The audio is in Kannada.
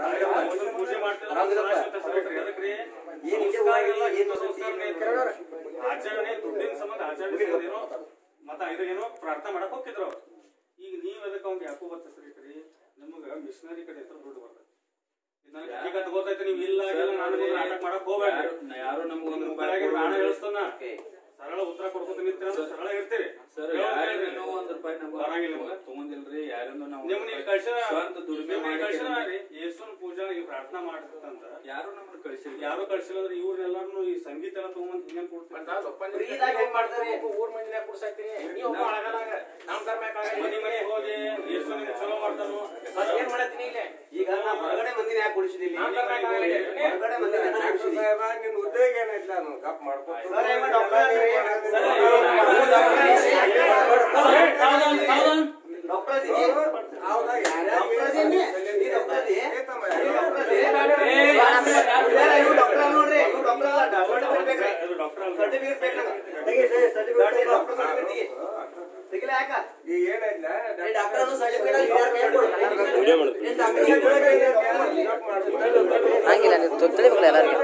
ಒಂದು ಪೂಜೆ ಮಾಡ್ತಿಲ್ಲ ಅದಕ್ರಿ ಏನ್ ಇದೆ ಊರಾಗಿಲ್ಲ, ಏನ್ ಮಾತಾಡ್ತಿ? ಆಚರಣೆ ದುಡ್ಡಿನ ಸಂಬಂಧ ಆಚರಣೆ ಏನೋ ಮತ್ತ ಇದು ಏನೋ ಪ್ರಾರ್ಥನೆ ಮಾಡಕ್ ಹೋಗಿದ್ರು ಅವ್ರು. ಈಗ ನೀವ್ ಅದಕ್ಕೆ ಅವ್ನಿಗೆ ಯಾಕೋ ಬರ್ತೈತ್ರಿ ಕಡೆ ನಿಮಗ ಮಿಷನರಿ ಕಡೆ ಹತ್ರ ದುಡ್ಡು ಬರ್ತೈತಿ ಇದು ನನಗೆ ಹಕ್ಕಿಕತ್ ಗೊತ್ತೈತಿ ನೀವು ಇಲ್ಲ ಇಲ್ಲ ನಾನು ಮುಂದೆ ನಾಟಕ ಮಾಡಕ್ ಹೋಗ್ಬೇಡ್ರಿ ಯಾರು- ಯಾರು ನಮಗೊಂದು ಮುಖಾಗಿ ನಾನು ಹೇಳಿಸ್ತಾನ ಸರಳ ಉತ್ತರ ಕೊಡ್ಕೊತ ನಿಂತೀರ ಸರಳ ಇರ್ತೀರಿ ಸರ್ ಹೇಳೋದ್ ಯಾರಿಂದ ಕೇಳ್ರಿ. ನಾವು ಒಂದ್ ರೂಪಾಯಿ ನಮ್ಗೆ ಬರಂಗಿಲ್ಲ ನಿಮ್ಗೆ. ತಗೊಂಡಿಲ್ರಿ ಯಾರಿಂದ ನಾವು ನಿಮ್ ನೀವು ಕಳ್ಸಿರ ಸ್ವಂತ ದುಡಿಮೆ ನಿಮ್ ನೀವು ಕಳ್ಸಿರ ಮಾಡಿ ರೀ ಯೇಸುನ್ ಪೂಜಾ ಈ ಪ್ರಾರ್ಥನಾ ಮಾಡ್ತಿತ್ತಂತ ಯಾರು ನಮ್ಮನ್ನ ಕಳಿಸಿಲ್ಲ ಯಾರು ಕಳ್ಸಿಲ್ಲ ಅಂದ್ರೆ ಇವ್ರನ್ನೆಲ್ಲಾರು ಈ ಸಂಗೀತ ಎಲ್ಲ ತಗೊಂಡ್ ಹಿಂಗೆ ಕೊಡ್ತಾರೆ ಫ್ರೀದಾಗ ಹೆಂಗ್ ಮಾಡ್ತಾರೆ ಊರ್ ಮಂದಿನ ಕುಡ್ಸಾಕ್ತೀನಿ ನೀವು ಒಬ್ಬ ಅಳಗಲಾಗ ನಮ್ ಧರ್ಮ ಮನಿ ಮನೆ ಹೋಗಿ ಯೇಸು ನಿಮ್ಗೆ ಚಲೋ ಮಾಡ್ತಾನು ಏನ್ ಮಾಡತ್ತೀನಿ ಇಲ್ಲೇ ಈಗ ನಾ ಹೊರಗಡೆ ಮಂದಿನ ಯಾಕೆ ಕುಡಿಸಿದಿಲ್ಲ ನಾನ್ ಕರ್ನಾಟಕ ಆಗಲಿ. ಹೊರಗಡೆ ಮಂದಿನ ಯಾಕ್ ಕುಡಿಸಿದಿ? ನಿನ್ ಉದ್ಯೋಗ ಏನೈತ್ಲ ನಾನು ಗಪ್ ಮಾಡ್ಕೊತ ಸರ್, ಏನ್ ಡಾಕ್ಟರ್ ಅಲ್ರಿ? ಸರ್, ಡಾಕ್ಟರ್ ಅದೀನಿ? ಹೌದಾ ಡಾಕ್ಟರ್ ಅದೀನಿ? ನೀ ಡಾಕ್ಟರ್ ಅದಿ? ಏತಮ್ಮ? ನೀ ಡಾಕ್ಟರ್ ಅದಿ? ಇಲ್ಲ, ಇವ್ರು ಡಾಕ್ಟರ್ ಅಲ್ಲ ನೋಡ್ರಿ ಇವ್ರು ಡಾಕ್ಟರ್ ಅಲ್ಲ ಸರ್ಟಿಫಿಕೇಟ್ ಬೇಕ್ರಿ ಇದು ಡಾಕ್ಟರ್ ಅಲ್ಲ ಸರ್ಟಿಫಿಕೇಟ್ ಬೇಕು ಸರ್ಟಿಫಿಕೇಟ್ ಡಾಕ್ಟರ್ ಸರ್ಟಿಫಿಕೇಟ್ ತೆಗಿ ತೆಗಿಲ ಯಾಕ ಈಗ ಏನೈತ್ಲ ಏ, ಡಾಕ್ಟರ್ ಅನ್ನೋ ಸರ್ಟಿಫಿಕೇಟ್ ಅಲ್ಲಿ ಯಾರ್ ಕೈ ಕೊಡು? ಏನ್ ಡಾಕ್ಟರ್ ಸರ್ಟಿಫಿಕೇಟ್ ಹಂಗಿಲ್ಲ ನೀವು ತಿಳಿಬೇಕಲ್ಲ ಎಲ್ಲರಿಗೂ